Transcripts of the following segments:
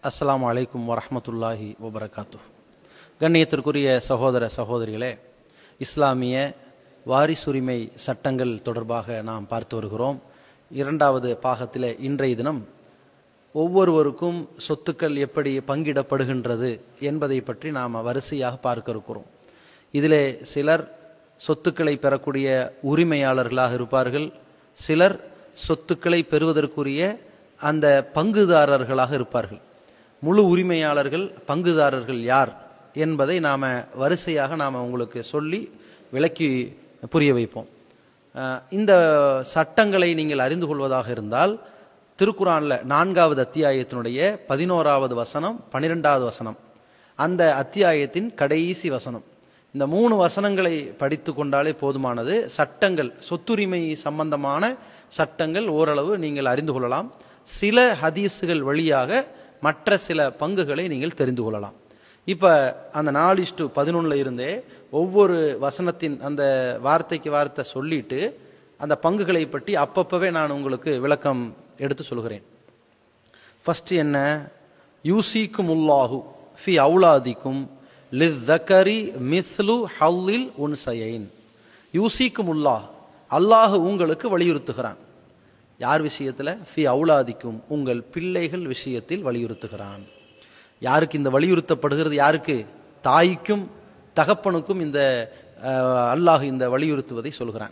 அஸ்ஸலாமு அலைக்கும் வரஹ்மத்துல்லாஹி வபரகாத்து கண்ணியத்திற்குரிய சகோதர சகோதரிகளே இஸ்லாமிய வாரிசுரிமை சட்டங்கள் தொடர்பாக நாம் பார்த்து வருகிறோம் இரண்டாவது பாகத்திலே இன்றைய தினம் ஒவ்வொருவருக்கும் சொத்துக்கள் எப்படி பங்கிடப்படுகின்றது என்பதை பற்றி நாம் வரிசையாக பார்க்க இருக்கிறோம் இதிலே சிலர் சொத்துக்களை பெறக்கூடிய உரிமையாளர்களாக இருப்பார்கள் சிலர் சொத்துக்களை பெறுவதற்குரிய அந்த பங்குதாரர்களாக இருப்பார்கள் முழு உரிமையாளர்கள் பங்குதாரர்கள் யார் என்பதை நாம் வரிசையாக நாம் உங்களுக்கு சொல்லி விளக்கி புரிய வைப்போம் அஹ், இந்த சட்டங்களை நீங்கள் அறிந்து கொள்வதாக இருந்தால் திருக்குறானில் நான்காவது அத்தியாயத்தினுடைய பதினோராவது வசனம் பன்னிரெண்டாவது வசனம் அந்த அத்தியாயத்தின் கடைசி வசனம் இந்த மூணு வசனங்களை படித்து கொண்டாலே போதுமானது சட்டங்கள் சொத்துரிமை சம்பந்தமான சட்டங்கள் ஓரளவு நீங்கள் அறிந்து கொள்ளலாம் சில ஹதீஸுகள் வழியாக மற்ற சில பங்குகளை நீங்கள் தெரிந்து கொள்ளலாம் இப்போ அந்த நாலு இஷ்டு பதினொன்றில் இருந்தே ஒவ்வொரு வசனத்தின் அந்த வார்த்தைக்கு வார்த்தை சொல்லிட்டு அந்த பங்குகளை பற்றி அப்பப்பவே நான் உங்களுக்கு விளக்கம் எடுத்து சொல்கிறேன் ஃபர்ஸ்ட் என்ன யூசிக்கும் உல்லாஹு ஃபி அவுலாதிக்கும் லித்தக்கரி மிஸ்லு ஹல்லில் உன்சையின் யூசிக்கும் உல்லாஹ் அல்லாஹ் உங்களுக்கு வலியுறுத்துகிறான் யார் விஷயத்தில் ஃபி அவுலாதிக்கும் உங்கள் பிள்ளைகள் விஷயத்தில் வலியுறுத்துகிறான் யாருக்கு இந்த வலியுறுத்தப்படுகிறது யாருக்கு தாய்க்கும் தகப்பனுக்கும் இந்த அஹ், அல்லாஹ் இந்த வலியுறுத்துவதை சொல்கிறான்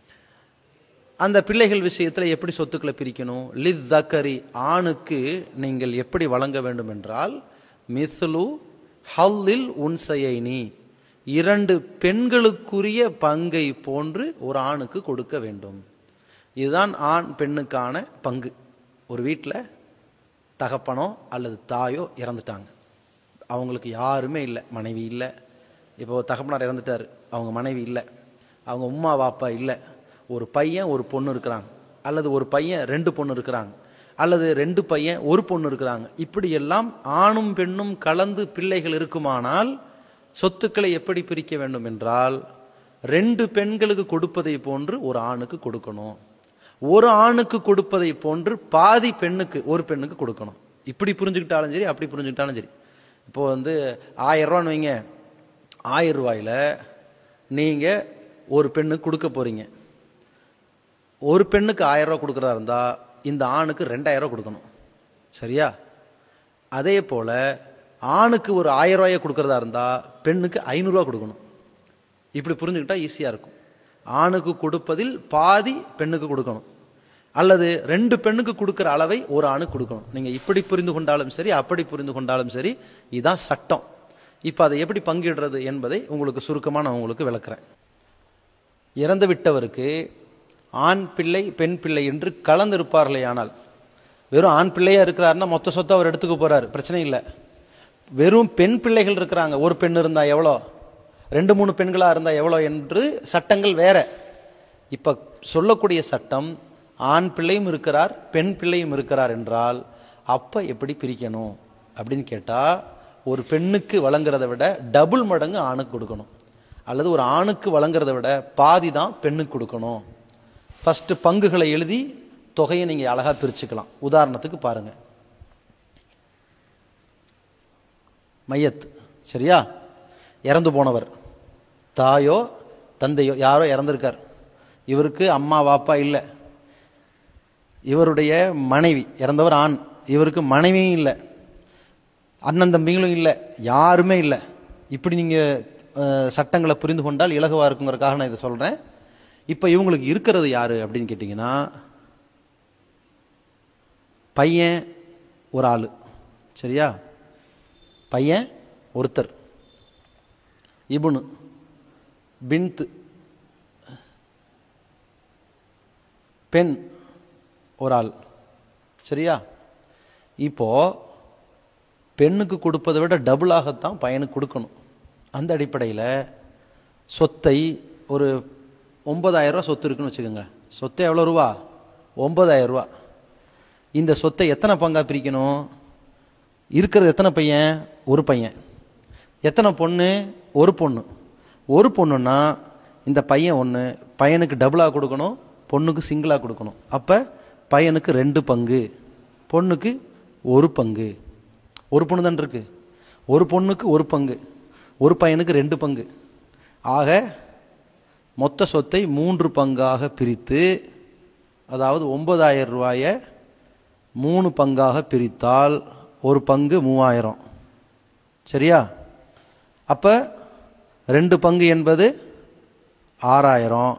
அந்த பிள்ளைகள் விஷயத்தில் எப்படி சொத்துக்களை பிரிக்கணும் லித் தக்கரி ஆணுக்கு நீங்கள் எப்படி வழங்க வேண்டும் என்றால் மிஸ்லு ஹல்லில் உன்சையைனி இரண்டு பெண்களுக்குரிய பங்கை போன்று ஒரு ஆணுக்கு கொடுக்க வேண்டும் இதுதான் ஆண் பெண்ணுக்கான பங்கு ஒரு வீட்டில் தகப்பனோ அல்லது தாயோ இறந்துட்டாங்க அவங்களுக்கு யாருமே இல்லை மனைவி இல்லை இப்போ தகப்பனார் இறந்துட்டார் அவங்க மனைவி இல்லை அவங்க உம்மா வாப்பா இல்லை ஒரு பையன் ஒரு பொண்ணு இருக்கிறாங்க அல்லது ஒரு பையன் ரெண்டு பொண்ணு இருக்கிறாங்க அல்லது ரெண்டு பையன் ஒரு பொண்ணு இருக்கிறாங்க இப்படி எல்லாம் ஆணும் பெண்ணும் கலந்து பிள்ளைகள் இருக்குமானால் சொத்துக்களை எப்படி பிரிக்க வேண்டும் என்றால் ரெண்டு பெண்களுக்கு கொடுப்பதை போன்று ஒரு ஆணுக்கு கொடுக்கணும் ஒரு ஆணுக்கு கொடுப்பதை போன்று பாதி பெண்ணுக்கு ஒரு பெண்ணுக்கு கொடுக்கணும் இப்படி புரிஞ்சுக்கிட்டாலும் சரி அப்படி புரிஞ்சுக்கிட்டாலும் சரி இப்போ வந்து ஆயிரம் ரூபான்னு வைங்க ஆயிரம் ரூபாயில நீங்கள் ஒரு பெண்ணுக்கு கொடுக்க போறீங்க ஒரு பெண்ணுக்கு ஆயிரம் ரூபாய் கொடுக்குறதா இருந்தால் இந்த ஆணுக்கு ரெண்டாயிரம் ரூபாய் கொடுக்கணும் சரியா அதே போல் ஆணுக்கு ஒரு ஆயிரம் ரூபாயை கொடுக்குறதா இருந்தால் பெண்ணுக்கு ஐநூறுரூவா கொடுக்கணும் இப்படி புரிஞ்சுக்கிட்டா ஈஸியாக இருக்கும் ஆணுக்கு கொடுப்பதில் பாதி பெண்ணுக்கு கொடுக்கணும் அல்லது ரெண்டு பெண்ணுக்கு கொடுக்குற அளவை ஒரு ஆணுக்கு கொடுக்கணும் நீங்கள் இப்படி புரிந்து கொண்டாலும் சரி அப்படி புரிந்து கொண்டாலும் சரி இதுதான் சட்டம் இப்போ அதை எப்படி பங்கிடுறது என்பதை உங்களுக்கு சுருக்கமாக நான் உங்களுக்கு விளக்குறேன் இறந்து விட்டவருக்கு ஆண் பிள்ளை பெண் பிள்ளை என்று கலந்திருப்பார்களே ஆனால் வெறும் ஆண் பிள்ளையா இருக்கிறாருன்னா மொத்த சொத்தை அவர் எடுத்துக்க போறாரு பிரச்சனை இல்லை வெறும் பெண் பிள்ளைகள் இருக்கிறாங்க ஒரு பெண் இருந்தா எவ்வளோ ரெண்டு மூணு பெண்களா இருந்தா எவ்வளோ என்று சட்டங்கள் வேற இப்ப சொல்லக்கூடிய சட்டம் ஆண் பிள்ளையும் இருக்கிறார் பெண் பிள்ளையும் இருக்கிறார் என்றால் அப்ப எப்படி பிரிக்கணும் அப்படின்னு கேட்டா ஒரு பெண்ணுக்கு வழங்குறதை விட டபுள் மடங்கு ஆணுக்கு கொடுக்கணும் அல்லது ஒரு ஆணுக்கு வழங்குறதை விட பாதி தான் பெண்ணுக்கு கொடுக்கணும் ஃபர்ஸ்ட் பங்குகளை எழுதி தொகையை நீங்க அழகா பிரிச்சுக்கலாம் உதாரணத்துக்கு பாருங்க மையத் சரியா இறந்து போனவர் தாயோ தந்தையோ யாரோ இறந்திருக்கார் இவருக்கு அம்மா வாப்பா இல்லை இவருடைய மனைவி இறந்தவர் ஆண் இவருக்கு மனைவியும் இல்லை அண்ணன் தம்பிங்களும் இல்லை யாருமே இல்லை இப்படி நீங்கள் சட்டங்களை புரிந்து கொண்டால் இலகுவாக இருக்குங்கிறதுக்காக நான் இதை சொல்கிறேன் இப்போ இவங்களுக்கு இருக்கிறது யாரு அப்படின்னு கேட்டிங்கன்னா பையன் ஒரு ஆள் சரியா பையன் ஒருத்தர் இபுனு பின்த்து பெண் ஒரு ஆள் சரியா இப்போ பெண்ணுக்கு கொடுப்பதை விட டபுளாகத்தான் பையனுக்கு கொடுக்கணும் அந்த அடிப்படையில் சொத்தை ஒரு ஒன்பதாயிரம் ரூபா சொத்து இருக்குன்னு வச்சுக்கோங்க சொத்து எவ்வளோ ரூபா ஒன்பதாயிரம் ரூபா இந்த சொத்தை எத்தனை பங்கா பிரிக்கணும் இருக்கிறது எத்தனை பையன் ஒரு பையன் எத்தனை பொண்ணு ஒரு பொண்ணு ஒரு பொண்ணுன்னா இந்த பையன் ஒன்று பையனுக்கு டபுளாக கொடுக்கணும் பொண்ணுக்கு சிங்கிளாக கொடுக்கணும் அப்போ பையனுக்கு ரெண்டு பங்கு பொண்ணுக்கு ஒரு பங்கு ஒரு பொண்ணு தான் இருக்கு ஒரு பொண்ணுக்கு ஒரு பங்கு ஒரு பையனுக்கு ரெண்டு பங்கு ஆக மொத்த சொத்தை மூன்று பங்காக பிரித்து அதாவது ஒன்பதாயிரம் ரூபாயை மூணு பங்காக பிரித்தால் ஒரு பங்கு மூவாயிரம் சரியா அப்போ ரெண்டு பங்கு என்பது ஆறாயிரம்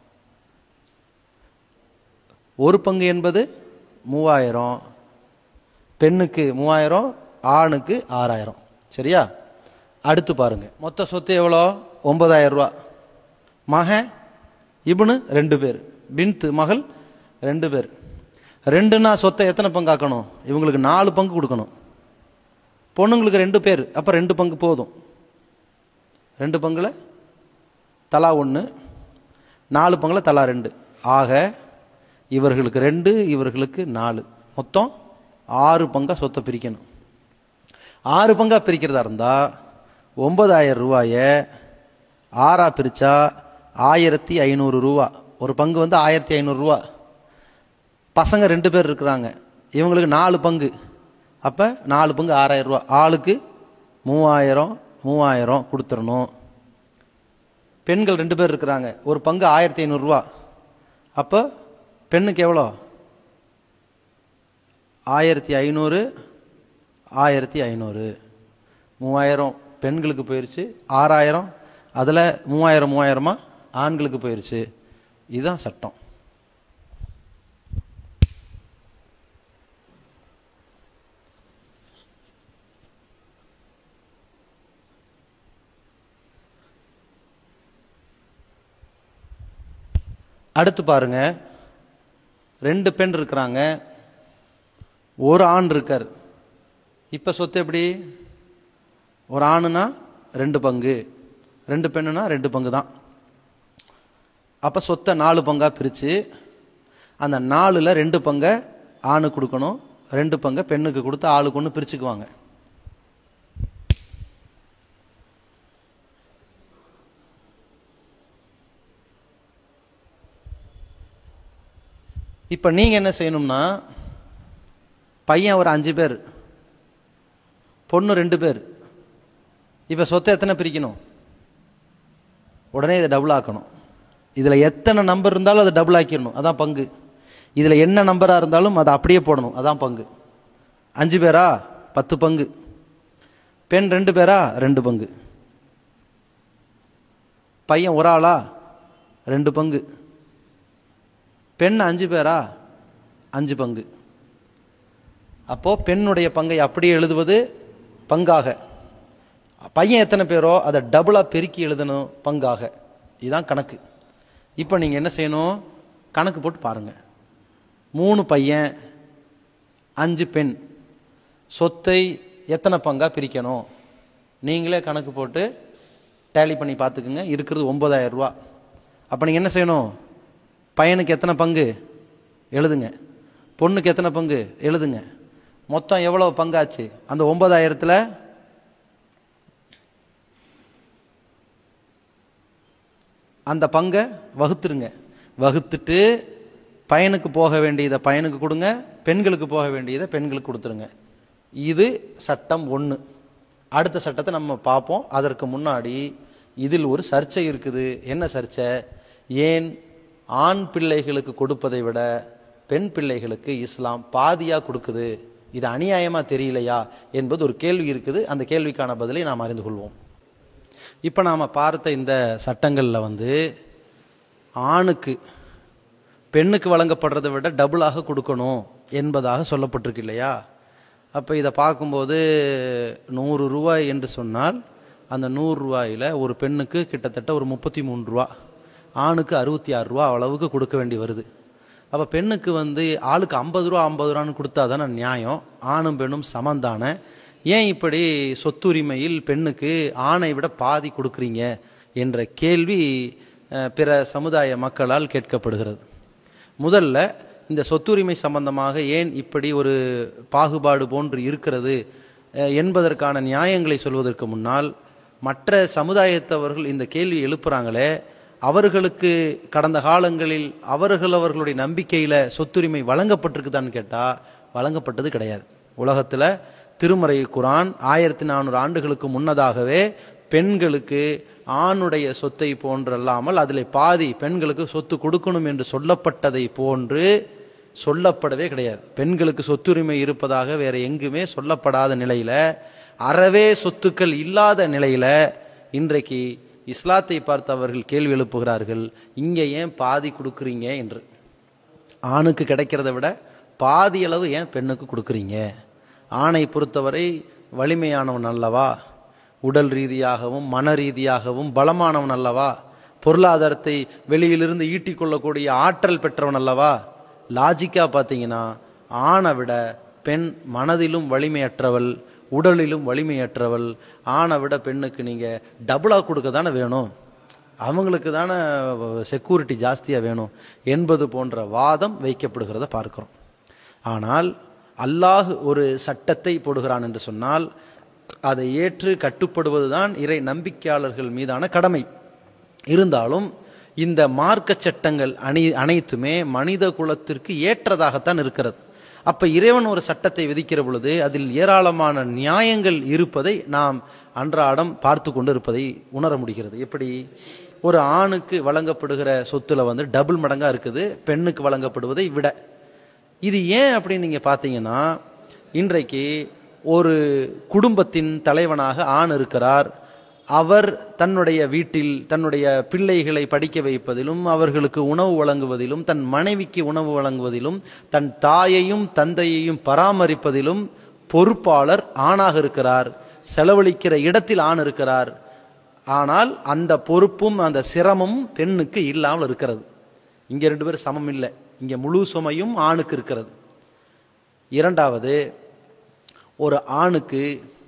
ஒரு பங்கு என்பது மூவாயிரம் பெண்ணுக்கு மூவாயிரம் ஆணுக்கு ஆறாயிரம் சரியா அடுத்து பாருங்க மொத்த சொத்து எவ்வளோ ஒன்பதாயிரம் ரூபா மகன் இப்னு ரெண்டு பேர் பின்த்து மகள் ரெண்டு பேர் ரெண்டுன்னா சொத்தை எத்தனை பங்கு ஆக்கணும் இவங்களுக்கு நாலு பங்கு கொடுக்கணும் பொண்ணுங்களுக்கு ரெண்டு பேர் அப்போ ரெண்டு பங்கு போதும் ரெண்டு பங்குல தலா ஒன்று நாலு பங்குல தலா ரெண்டு ஆக இவர்களுக்கு ரெண்டு இவர்களுக்கு நாலு மொத்தம் ஆறு பங்கா சொத்தை பிரிக்கணும் ஆறு பங்கா பிரிக்கிறதா இருந்தால் ஒன்பதாயிரம் ரூபாயை ஆறா பிரித்தா ஆயிரத்தி ஐநூறு ரூபா ஒரு பங்கு வந்து ஆயிரத்தி ஐநூறுரூவா பசங்க ரெண்டு பேர் இருக்கிறாங்க இவங்களுக்கு நாலு பங்கு அப்போ நாலு பங்கு ஆறாயிரம் ரூபா ஆளுக்கு மூவாயிரம் மூவாயிரம் கொடுத்துடணும் பெண்கள் ரெண்டு பேர் இருக்கிறாங்க ஒரு பங்கு ஆயிரத்தி ஐநூறுரூவா அப்போ பெண்ணுக்கு எவ்வளோ ஆயிரத்தி ஐநூறு ஆயிரத்தி ஐநூறு மூவாயிரம் பெண்களுக்கு போயிடுச்சு ஆறாயிரம் அதில் மூவாயிரம் மூவாயிரமா ஆண்களுக்கு போயிடுச்சு இதுதான் சட்டம் அடுத்து பாருங்க ரெண்டு பெண் இருக்கிறாங்க ஒரு ஆண் இருக்கார் இப்போ சொத்து எப்படி ஒரு ஆணுனா ரெண்டு பங்கு ரெண்டு பெண்ணுனா ரெண்டு பங்கு தான் அப்போ சொத்தை நாலு பங்காக பிரித்து அந்த நாலில் ரெண்டு பங்கை ஆணுக்கு கொடுக்கணும் ரெண்டு பங்கை பெண்ணுக்கு கொடுத்து ஆளுக்கு ஒன்று பிரிச்சுக்குவாங்க இப்போ நீங்கள் என்ன செய்யணும்னா பையன் ஒரு அஞ்சு பேர் பொண்ணு ரெண்டு பேர் இப்போ சொத்தை எத்தனை பிரிக்கணும் உடனே இதை டபுள் ஆக்கணும் இதில் எத்தனை நம்பர் இருந்தாலும் அதை டபுள் ஆக்கிடணும் அதான் பங்கு இதில் என்ன நம்பராக இருந்தாலும் அதை அப்படியே போடணும் அதான் பங்கு அஞ்சு பேரா பத்து பங்கு பெண் ரெண்டு பேரா ரெண்டு பங்கு பையன் ஒரு ஆளா ரெண்டு பங்கு பெண் அஞ்சு பேரா அஞ்சு பங்கு அப்போ பெண்ணுடைய பங்கை அப்படியே எழுதுவது பங்காக பையன் எத்தனை பேரோ அதை டபுளாக பெருக்கி எழுதணும் பங்காக இதுதான் கணக்கு இப்போ நீங்கள் என்ன செய்யணும் கணக்கு போட்டு பாருங்க மூணு பையன் அஞ்சு பெண் சொத்தை எத்தனை பங்கா பிரிக்கணும் நீங்களே கணக்கு போட்டு டேலி பண்ணி பார்த்துக்குங்க இருக்கிறது ஒன்பதாயிரம் ரூபா அப்போ நீங்கள் என்ன செய்யணும் பையனுக்கு எத்தனை பங்கு எழுதுங்க பொண்ணுக்கு எத்தனை பங்கு எழுதுங்க மொத்தம் எவ்வளோ பங்காச்சு அந்த ஒன்பதாயிரத்தில் அந்த பங்கை வகுத்துருங்க வகுத்துட்டு பையனுக்கு போக வேண்டியதை பையனுக்கு கொடுங்க பெண்களுக்கு போக வேண்டியதை பெண்களுக்கு கொடுத்துருங்க இது சட்டம் ஒன்று அடுத்த சட்டத்தை நம்ம பார்ப்போம் அதற்கு முன்னாடி இதில் ஒரு சர்ச்சை இருக்குது என்ன சர்ச்சை ஏன் ஆண் பிள்ளைகளுக்கு கொடுப்பதை விட பெண் பிள்ளைகளுக்கு இஸ்லாம் பாதியாக கொடுக்குது இது அநியாயமாக தெரியலையா என்பது ஒரு கேள்வி இருக்குது அந்த கேள்விக்கான பதிலை நாம் அறிந்து கொள்வோம் இப்போ நாம் பார்த்த இந்த சட்டங்களில் வந்து ஆணுக்கு பெண்ணுக்கு வழங்கப்படுறதை விட டபுளாக கொடுக்கணும் என்பதாக சொல்லப்பட்டிருக்கு இல்லையா அப்போ இதை பார்க்கும்போது நூறு ரூபாய் என்று சொன்னால் அந்த நூறு ரூபாயில் ஒரு பெண்ணுக்கு கிட்டத்தட்ட ஒரு முப்பத்தி மூணு ரூபா ஆணுக்கு அறுபத்தி ஆறு ரூபா அளவுக்கு கொடுக்க வேண்டி வருது அப்போ பெண்ணுக்கு வந்து ஆளுக்கு ஐம்பது ரூபா ஐம்பது ரூபான்னு கொடுத்தா தானே நியாயம் ஆணும் பெண்ணும் சமந்தானே ஏன் இப்படி சொத்துரிமையில் பெண்ணுக்கு ஆணை விட பாதி கொடுக்குறீங்க என்ற கேள்வி அஹ், பிற சமுதாய மக்களால் கேட்கப்படுகிறது முதல்ல இந்த சொத்துரிமை சம்பந்தமாக ஏன் இப்படி ஒரு பாகுபாடு போன்று இருக்கிறது அஹ், என்பதற்கான நியாயங்களை சொல்வதற்கு முன்னால் மற்ற சமுதாயத்தவர்கள் இந்த கேள்வி எழுப்புறாங்களே அவர்களுக்கு கடந்த காலங்களில் அவர்கள் அவர்களுடைய நம்பிக்கையில் சொத்துரிமை வழங்கப்பட்டிருக்குதான்னு கேட்டால் வழங்கப்பட்டது கிடையாது உலகத்தில் திருமறை குரான் ஆயிரத்தி நானூறு ஆண்டுகளுக்கு முன்னதாகவே பெண்களுக்கு ஆணுடைய சொத்தை போன்றல்லாமல் அதில் பாதி பெண்களுக்கு சொத்து கொடுக்கணும் என்று சொல்லப்பட்டதை போன்று சொல்லப்படவே கிடையாது பெண்களுக்கு சொத்துரிமை இருப்பதாக வேற எங்குமே சொல்லப்படாத நிலையில அறவே சொத்துக்கள் இல்லாத நிலையில இன்றைக்கு இஸ்லாத்தை பார்த்து அவர்கள் கேள்வி எழுப்புகிறார்கள் இங்க ஏன் பாதி கொடுக்குறீங்க என்று ஆணுக்கு கிடைக்கிறத விட பாதி அளவு ஏன் பெண்ணுக்கு கொடுக்குறீங்க ஆணை பொறுத்தவரை வலிமையானவன் அல்லவா உடல் ரீதியாகவும் மன ரீதியாகவும் பலமானவன் அல்லவா பொருளாதாரத்தை வெளியிலிருந்து ஈட்டிக்கொள்ளக்கூடிய ஆற்றல் பெற்றவன் அல்லவா லாஜிக்கா பார்த்தீங்கன்னா ஆணை விட பெண் மனதிலும் வலிமையற்றவள் உடலிலும் வலிமையற்றவள் ஆணை விட பெண்ணுக்கு நீங்க டபுளா கொடுக்க தானே வேணும் அவங்களுக்கு தானே செக்யூரிட்டி ஜாஸ்தியாக வேணும் என்பது போன்ற வாதம் வைக்கப்படுகிறத பார்க்கிறோம் ஆனால் அல்லாஹ் ஒரு சட்டத்தை போடுகிறான் என்று சொன்னால் அதை ஏற்று கட்டுப்படுவதுதான் இறை நம்பிக்கையாளர்கள் மீதான கடமை இருந்தாலும் இந்த மார்க்க சட்டங்கள் அணி அனைத்துமே மனித குலத்திற்கு ஏற்றதாகத்தான் இருக்கிறது அப்ப இறைவன் ஒரு சட்டத்தை விதிக்கிற பொழுது அதில் ஏராளமான நியாயங்கள் இருப்பதை நாம் அன்றாடம் பார்த்து கொண்டு இருப்பதை உணர முடிகிறது எப்படி ஒரு ஆணுக்கு வழங்கப்படுகிற சொத்துல வந்து டபுள் மடங்கா இருக்குது பெண்ணுக்கு வழங்கப்படுவதை விட இது ஏன் அப்படின்னு நீங்க பாத்தீங்கன்னா இன்றைக்கு ஒரு குடும்பத்தின் தலைவனாக ஆண் இருக்கிறார் அவர் தன்னுடைய வீட்டில் தன்னுடைய பிள்ளைகளை படிக்க வைப்பதிலும் அவர்களுக்கு உணவு வழங்குவதிலும் தன் மனைவிக்கு உணவு வழங்குவதிலும் தன் தாயையும் தந்தையையும் பராமரிப்பதிலும் பொறுப்பாளர் ஆணாக இருக்கிறார் செலவழிக்கிற இடத்தில் ஆண் இருக்கிறார் ஆனால் அந்த பொறுப்பும் அந்த சிரமமும் பெண்ணுக்கு இல்லாமல் இருக்கிறது இங்க ரெண்டு பேரும் சமம் இல்லை இங்க முழு சுமையும் ஆணுக்கு இருக்கிறது இரண்டாவது ஒரு ஆணுக்கு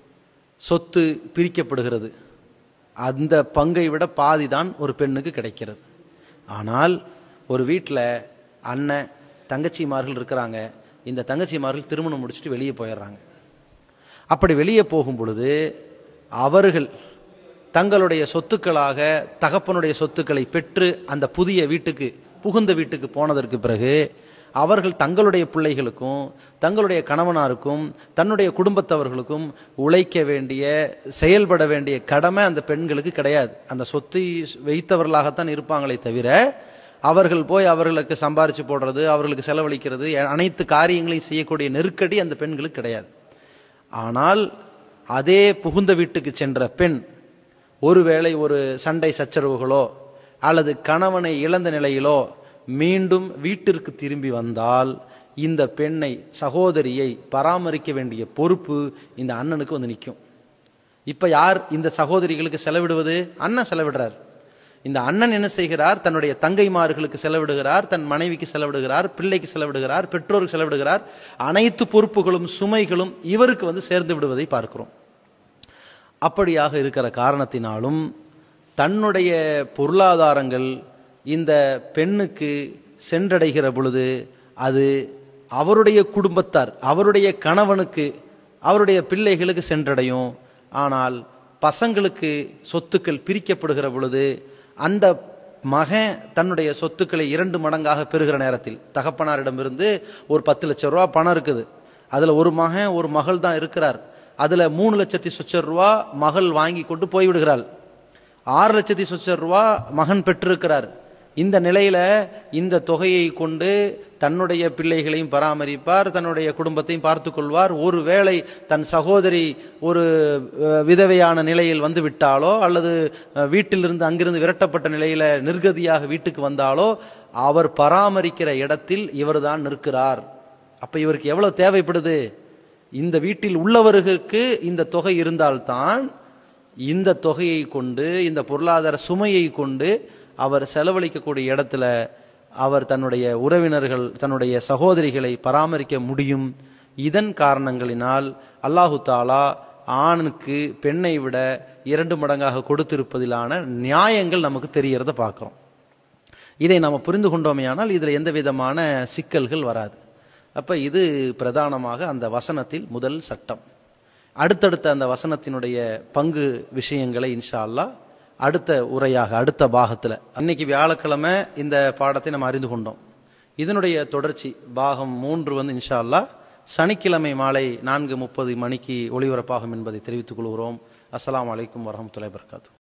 சொத்து பிரிக்கப்படுகிறது அந்த பங்கை விட பாதி தான் ஒரு பெண்ணுக்கு கிடைக்கிறது ஆனால் ஒரு வீட்டில் அண்ணன் தங்கச்சிமார்கள் இருக்கிறாங்க இந்த தங்கச்சிமார்கள் திருமணம் முடிச்சுட்டு வெளியே போயிடுறாங்க அப்படி வெளியே போகும் பொழுது அவர்கள் தங்களுடைய சொத்துக்களாக தகப்பனுடைய சொத்துக்களை பெற்று அந்த புதிய வீட்டுக்கு புகுந்த வீட்டுக்கு போனதற்கு பிறகு அவர்கள் தங்களுடைய பிள்ளைகளுக்கும் தங்களுடைய கணவனாருக்கும் தன்னுடைய குடும்பத்தவர்களுக்கும் உழைக்க வேண்டிய செயல்பட வேண்டிய கடமை அந்த பெண்களுக்கு கிடையாது அந்த சொத்தை வைத்தவர்களாகத்தான் இருப்பாங்களே தவிர அவர்கள் போய் அவர்களுக்கு சம்பாரிச்சு போடுறது அவர்களுக்கு செலவழிக்கிறது அனைத்து காரியங்களையும் செய்யக்கூடிய நெருக்கடி அந்த பெண்களுக்கு கிடையாது ஆனால் அதே புகுந்த வீட்டுக்கு சென்ற பெண் ஒருவேளை ஒரு சண்டை சச்சரவுகளோ அல்லது கணவனை இழந்த நிலையிலோ மீண்டும் வீட்டிற்கு திரும்பி வந்தால் இந்த பெண்ணை சகோதரியை பராமரிக்க வேண்டிய பொறுப்பு இந்த அண்ணனுக்கு வந்து நிற்கும் இப்ப யார் இந்த சகோதரிகளுக்கு செலவிடுவது அண்ணன் செலவிடுறார் இந்த அண்ணன் என்ன செய்கிறார் தன்னுடைய தங்கைமார்களுக்கு செலவிடுகிறார் தன் மனைவிக்கு செலவிடுகிறார் பிள்ளைக்கு செலவிடுகிறார் பெற்றோருக்கு செலவிடுகிறார் அனைத்து பொறுப்புகளும் சுமைகளும் இவருக்கு வந்து சேர்ந்து விடுவதை பார்க்கிறோம் அப்படியாக இருக்கிற காரணத்தினாலும் தன்னுடைய பொருளாதாரங்கள் இந்த பெண்ணுக்கு சென்றடைகிற பொழுது அது அவருடைய குடும்பத்தார் அவருடைய கணவனுக்கு அவருடைய பிள்ளைகளுக்கு சென்றடையும் ஆனால் பசங்களுக்கு சொத்துக்கள் பிரிக்கப்படுகிற பொழுது அந்த மகன் தன்னுடைய சொத்துக்களை இரண்டு மடங்காக பெறுகிற நேரத்தில் தகப்பனாரிடமிருந்து ஒரு பத்து லட்சம் ரூபா பணம் இருக்குது அதுல ஒரு மகன் ஒரு மகள் தான் இருக்கிறார் அதுல மூணு லட்சத்தி சொச்ச ரூபா மகள் வாங்கி கொண்டு போய்விடுகிறாள் ஆறு லட்சத்தி சொச்ச ரூபா மகன் பெற்றிருக்கிறார் இந்த நிலையில இந்த தொகையை கொண்டு தன்னுடைய பிள்ளைகளையும் பராமரிப்பார் தன்னுடைய குடும்பத்தையும் பார்த்து கொள்வார் ஒருவேளை தன் சகோதரி ஒரு அஹ், விதவையான நிலையில் வந்து விட்டாலோ அல்லது அஹ், வீட்டிலிருந்து அங்கிருந்து விரட்டப்பட்ட நிலையில நிர்கதியாக வீட்டுக்கு வந்தாலோ அவர் பராமரிக்கிற இடத்தில் இவர்தான் நிற்கிறார் அப்ப இவருக்கு எவ்வளவு தேவைப்படுது இந்த வீட்டில் உள்ளவர்களுக்கு இந்த தொகை இருந்தால்தான் இந்த தொகையை கொண்டு இந்த பொருளாதார சுமையை கொண்டு அவர் செலவழிக்கக்கூடிய இடத்துல அவர் தன்னுடைய உறவினர்கள் தன்னுடைய சகோதரிகளை பராமரிக்க முடியும் இதன் காரணங்களினால் அல்லாஹு தாலா ஆணுக்கு பெண்ணை விட இரண்டு மடங்காக கொடுத்திருப்பதிலான நியாயங்கள் நமக்கு தெரியறத பார்க்கிறோம் இதை நம்ம புரிந்து கொண்டோமேயானால் இதில் எந்த விதமான சிக்கல்கள் வராது அப்ப இது பிரதானமாக அந்த வசனத்தில் முதல் சட்டம் அடுத்தடுத்த அந்த வசனத்தினுடைய பங்கு விஷயங்களை இன்ஷா அல்லாஹ் அடுத்த உரையாக அடுத்த பாகத்துல அன்னைக்கு வியாழக்கிழமை இந்த பாடத்தை நம்ம அறிந்து கொண்டோம் இதனுடைய தொடர்ச்சி பாகம் மூன்று வந்து இன்ஷா அல்லாஹ் சனிக்கிழமை மாலை நான்கு முப்பது மணிக்கு ஒளிபரப்பாகும் என்பதை தெரிவித்துக் கொள்கிறோம் அஸ்ஸலாமு அலைக்கும் வரஹ்மத்துல்லாஹி வபரகாத்து